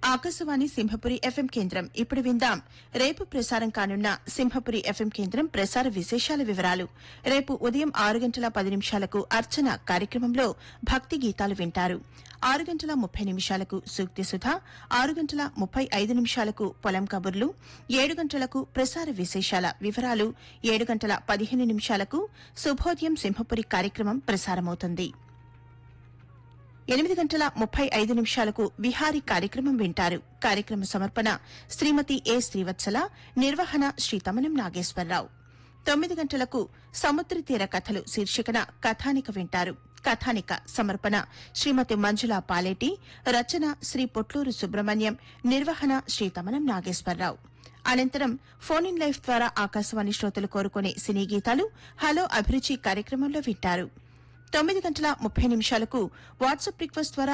Akashvani Simhapuri FM కేంద్రం ఇప్పుడు విందాం రేపు ప్రసారం కానున్న సింహపురి ఎఫ్ఎం కేంద్రం ప్రసార విశేషాల వివరాలు రేపు ఉదయం ఆరు గంటల పది నిమిషాలకు అర్చన కార్యక్రమంలో భక్తి గీతాలు వింటారు ఆరు గంటల ముప్పై నిమిషాలకు సూక్తి సుధ ఆరు గంటల ముప్పై ఐదు నిమిషాలకు పొలం కబుర్లు ఏడు గంటలకు ప్రసార విశేషాల వివరాలు ఏడు గంటల పదిహేను నిమిషాలకు శుభోదయం సింహపురి కార్యక్రమం ప్రసారమవుతుంది ఎనిమిది గంటల ముప్పై ఐదు నిమిషాలకు విహారీ కార్యక్రమం వింటారు కార్యక్రమ సమర్పణ శ్రీమతి ఏ శ్రీవత్సల నిర్వహణ శ్రీ తమనం నాగేశ్వరరావు తొమ్మిది గంటలకు సముద్ర తీర కథలు శీర్షికన కథానిక వింటారు కథానిక సమర్పణ శ్రీమతి మంజుల పాలేటి రచన శ్రీ పొట్లూరు సుబ్రహ్మణ్యం నిర్వహణ శ్రీ తమనం నాగేశ్వరరావు అనంతరం ఫోన్ ఇన్ లైఫ్ ద్వారా ఆకాశవాణి శ్రోతలు కోరుకునే సినీ గీతాలు హలో అభిరుచి కార్యక్రమంలో వింటారు తొమ్మిది గంటల ముప్పై నిమిషాలకు వాట్సాప్ రిక్వెస్ట్ ద్వారా